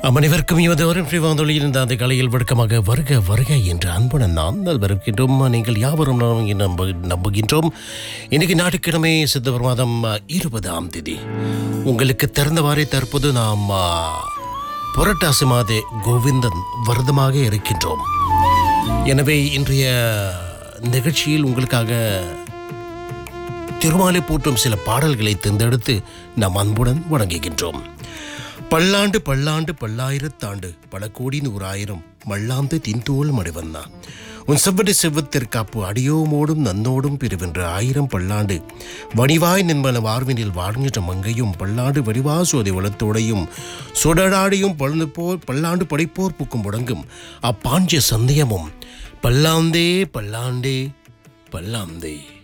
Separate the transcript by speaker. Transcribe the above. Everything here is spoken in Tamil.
Speaker 1: அமனைவருக்கும் இவதோறும் ஸ்ரீவாந்தொழியில் இந்த அந்த கலையில் வழக்கமாக வருக வருக என்று அன்புடன் நாம் வரவேற்கின்றோம் நீங்கள் யாவரும் நாம் இங்கு நம்ப நம்புகின்றோம் இன்னைக்கு ஞாயிற்றுக்கிழமை சித்தவர் மாதம் இருபதாம் தேதி உங்களுக்கு திறந்தவாறே தற்போது நாம் ஆ, புரட்டாசி மாதே கோவிந்தன் விரதமாக இருக்கின்றோம் எனவே இன்றைய நிகழ்ச்சியில் உங்களுக்காக திருமாலை போற்றும் சில பாடல்களை தேர்ந்தெடுத்து நாம் அன்புடன் வணங்குகின்றோம் பல்லாண்டு பல்லாண்டு பல்லாயிரத்தாண்டு பல கோடி நூறாயிரம் மல்லாந்து தின்தோல் மடிவண்ணா உன் செவ்வடி செவ்வத்திற்காப்பு அடியோமோடும் நன்னோடும் பிரிவென்ற ஆயிரம் பல்லாண்டு வடிவாய் நின்பன வார்வினில் வாழ்கின்ற மங்கையும் பல்லாண்டு வடிவா சோதை வளத்தோடையும் சுடராடியும் பழுந்து போர் பல்லாண்டு படைப்போர் பூக்கும் முடங்கும் அப்பாஞ்சிய சந்தேகமும் பல்லாந்தே பல்லாண்டே பல்லாந்தே